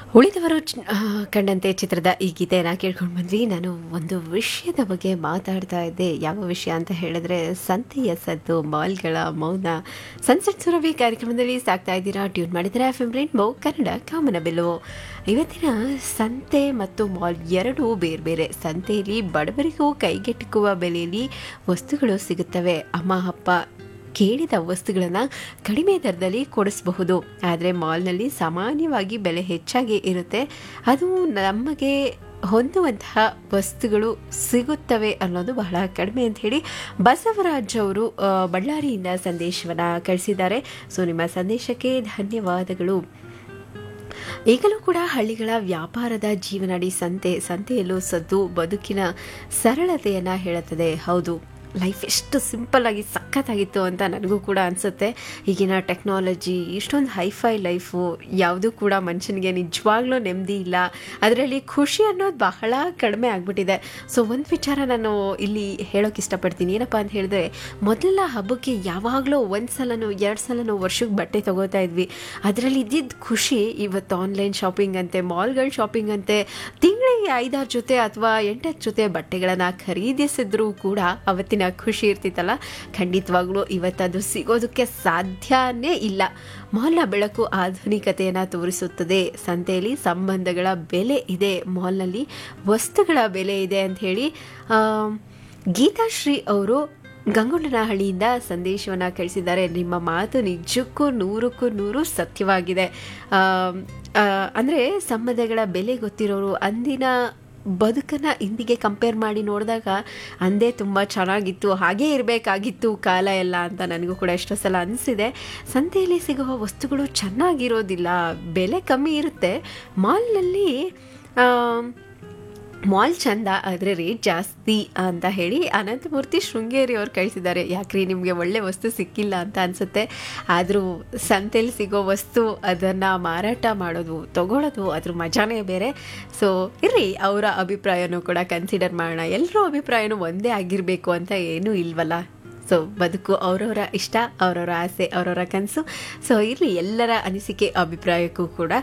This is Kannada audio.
ಉಳಿದವರು ಚ- ಆ, ಕಂಡಂತೆ ಚಿತ್ರದ ಈ ಗೀತೆಯನ್ನು ಕೇಳ್ಕೊಂಡು ಬಂದ್ವಿ ನಾನು ಒಂದು ವಿಷಯದ ಬಗ್ಗೆ ಮಾತಾಡ್ತಾ ಇದ್ದೆ ಯಾವ ವಿಷಯ ಅಂತ ಹೇಳಿದ್ರೆ ಸಂತೆಯ ಸದ್ದು ಮಾಲ್ಗಳ ಮೌನ ಸನ್ಸೆಟ್ ಸುರಭಿ ಕಾರ್ಯಕ್ರಮದಲ್ಲಿ ಸಾಕ್ತಾ ಇದ್ದೀರಾ ಟ್ಯೂನ್ ಮಾಡಿದರೆ ಎಫ್ ಎಂ ರೈನ್ಬೋ ಕನ್ನಡ ಕಾಮನ ಬೆಲ್ಲು ಇವತ್ತಿನ ಸಂತೆ ಮತ್ತು ಮಾಲ್ ಎರಡೂ ಬೇರೆ ಬೇರೆ ಸಂತೆಯಲ್ಲಿ ಬಡವರಿಗೂ ಕೈಗೆಟುಕುವ ಬೆಲೆಯಲ್ಲಿ ವಸ್ತುಗಳು ಸಿಗುತ್ತವೆ ಅಮ್ಮ ಅಪ್ಪ ಕೇಳಿದ ವಸ್ತುಗಳನ್ನು ಕಡಿಮೆ ದರದಲ್ಲಿ ಕೊಡಿಸಬಹುದು ಆದರೆ ಮಾಲ್ನಲ್ಲಿ ಸಾಮಾನ್ಯವಾಗಿ ಬೆಲೆ ಹೆಚ್ಚಾಗಿ ಇರುತ್ತೆ ಅದು ನಮಗೆ ಹೊಂದುವಂತಹ ವಸ್ತುಗಳು ಸಿಗುತ್ತವೆ ಅನ್ನೋದು ಬಹಳ ಕಡಿಮೆ ಅಂತ ಹೇಳಿ ಬಸವರಾಜ್ ಅವರು ಆ, ಬಳ್ಳಾರಿಯಿಂದ ಸಂದೇಶವನ್ನು ಕಳಿಸಿದ್ದಾರೆ ಸೊ ನಿಮ್ಮ ಸಂದೇಶಕ್ಕೆ ಧನ್ಯವಾದಗಳು ಈಗಲೂ ಕೂಡ ಹಳ್ಳಿಗಳ ವ್ಯಾಪಾರದ ಜೀವನಾಡಿ ಸಂತೆ ಸಂತೆಯಲ್ಲೂ ಸದ್ದು ಬದುಕಿನ ಸರಳತೆಯನ್ನು ಹೇಳುತ್ತದೆ ಹೌದು ಲೈಫ್ ಎಷ್ಟು ಸಿಂಪಲ್ ಆಗಿ ಸಖತ್ತಾಗಿತ್ತು ಅಂತ ನನಗೂ ಕೂಡ ಅನಿಸುತ್ತೆ ಈಗಿನ ಟೆಕ್ನಾಲಜಿ ಇಷ್ಟೊಂದು ಹೈಫೈ ಲೈಫು ಯಾವುದೂ ಕೂಡ ಮನುಷ್ಯನಿಗೆ ನಿಜವಾಗ್ಲೂ ನೆಮ್ಮದಿ ಇಲ್ಲ ಅದರಲ್ಲಿ ಖುಷಿ ಅನ್ನೋದು ಬಹಳ ಕಡಿಮೆ ಆಗಿಬಿಟ್ಟಿದೆ ಸೊ ಒಂದು ವಿಚಾರ ನಾನು ಇಲ್ಲಿ ಹೇಳೋಕೆ ಇಷ್ಟಪಡ್ತೀನಿ ಏನಪ್ಪ ಅಂತ ಹೇಳಿದ್ರೆ ಮೊದಲ ಹಬ್ಬಕ್ಕೆ ಯಾವಾಗಲೂ ಒಂದು ಸಲನೋ ಎರಡು ಸಲನೋ ವರ್ಷಕ್ಕೆ ಬಟ್ಟೆ ತಗೋತಾ ಇದ್ವಿ ಅದರಲ್ಲಿ ಇದ್ದಿದ್ದ ಖುಷಿ ಇವತ್ತು ಆನ್ಲೈನ್ ಶಾಪಿಂಗ್ ಅಂತೆ ಮಾಲ್ಗಳ ಶಾಪಿಂಗ್ ಅಂತೆ ತಿಂಗಳಿಗೆ ಐದಾರು ಜೊತೆ ಅಥವಾ ಎಂಟತ್ತು ಜೊತೆ ಬಟ್ಟೆಗಳನ್ನು ಖರೀದಿಸಿದ್ರೂ ಕೂಡ ಅವತ್ತಿನ ಖುಷಿ ಇರ್ತಿತ್ತಲ್ಲ ಖಂಡಿತವಾಗ್ಲೂ ಇವತ್ತದು ಸಿಗೋದಕ್ಕೆ ಸಾಧ್ಯನೇ ಇಲ್ಲ ಮಾಲ್ನ ಬೆಳಕು ಆಧುನಿಕತೆಯನ್ನು ತೋರಿಸುತ್ತದೆ ಸಂತೆಯಲ್ಲಿ ಸಂಬಂಧಗಳ ಬೆಲೆ ಇದೆ ಮಾಲ್ನಲ್ಲಿ ವಸ್ತುಗಳ ಬೆಲೆ ಇದೆ ಅಂತ ಹೇಳಿ ಆ, ಗೀತಾಶ್ರೀ ಅವರು ಗಂಗೊಂಡನಹಳ್ಳಿಯಿಂದ ಸಂದೇಶವನ್ನು ಕಳಿಸಿದ್ದಾರೆ ನಿಮ್ಮ ಮಾತು ನಿಜಕ್ಕೂ ನೂರಕ್ಕೂ ನೂರು ಸತ್ಯವಾಗಿದೆ ಅಂದರೆ ಸಂಬಂಧಗಳ ಬೆಲೆ ಗೊತ್ತಿರೋರು ಅಂದಿನ ಬದುಕನ್ನು ಇಂದಿಗೆ ಕಂಪೇರ್ ಮಾಡಿ ನೋಡಿದಾಗ ಅಂದೇ ತುಂಬ ಚೆನ್ನಾಗಿತ್ತು ಹಾಗೇ ಇರಬೇಕಾಗಿತ್ತು ಕಾಲ ಎಲ್ಲ ಅಂತ ನನಗೂ ಕೂಡ ಎಷ್ಟೋ ಸಲ ಅನಿಸಿದೆ ಸಂತೆಯಲ್ಲಿ ಸಿಗುವ ವಸ್ತುಗಳು ಚೆನ್ನಾಗಿರೋದಿಲ್ಲ ಬೆಲೆ ಕಮ್ಮಿ ಇರುತ್ತೆ ಮಾಲ್ನಲ್ಲಿ ಮಾಲ್ ಚಂದ ಆದರೆ ರೇಟ್ ಜಾಸ್ತಿ ಅಂತ ಹೇಳಿ ಅನಂತಮೂರ್ತಿ ಶೃಂಗೇರಿ ಅವ್ರು ಕಳಿಸಿದ್ದಾರೆ ಯಾಕ್ರಿ ನಿಮಗೆ ಒಳ್ಳೆ ವಸ್ತು ಸಿಕ್ಕಿಲ್ಲ ಅಂತ ಅನಿಸುತ್ತೆ ಆದರೂ ಸಂತೆಯಲ್ಲಿ ಸಿಗೋ ವಸ್ತು ಅದನ್ನು ಮಾರಾಟ ಮಾಡೋದು ತಗೊಳ್ಳೋದು ಅದ್ರ ಮಜಾನೇ ಬೇರೆ ಸೊ ಇರ್ರಿ ಅವರ ಅಭಿಪ್ರಾಯನೂ ಕೂಡ ಕನ್ಸಿಡರ್ ಮಾಡೋಣ ಎಲ್ಲರೂ ಅಭಿಪ್ರಾಯನೂ ಒಂದೇ ಆಗಿರಬೇಕು ಅಂತ ಏನೂ ಇಲ್ವಲ್ಲ ಸೊ ಬದುಕು ಅವರವರ ಇಷ್ಟ ಅವರವರ ಆಸೆ ಅವರವರ ಕನಸು ಸೊ ಇರಲಿ ಎಲ್ಲರ ಅನಿಸಿಕೆ ಅಭಿಪ್ರಾಯಕ್ಕೂ ಕೂಡ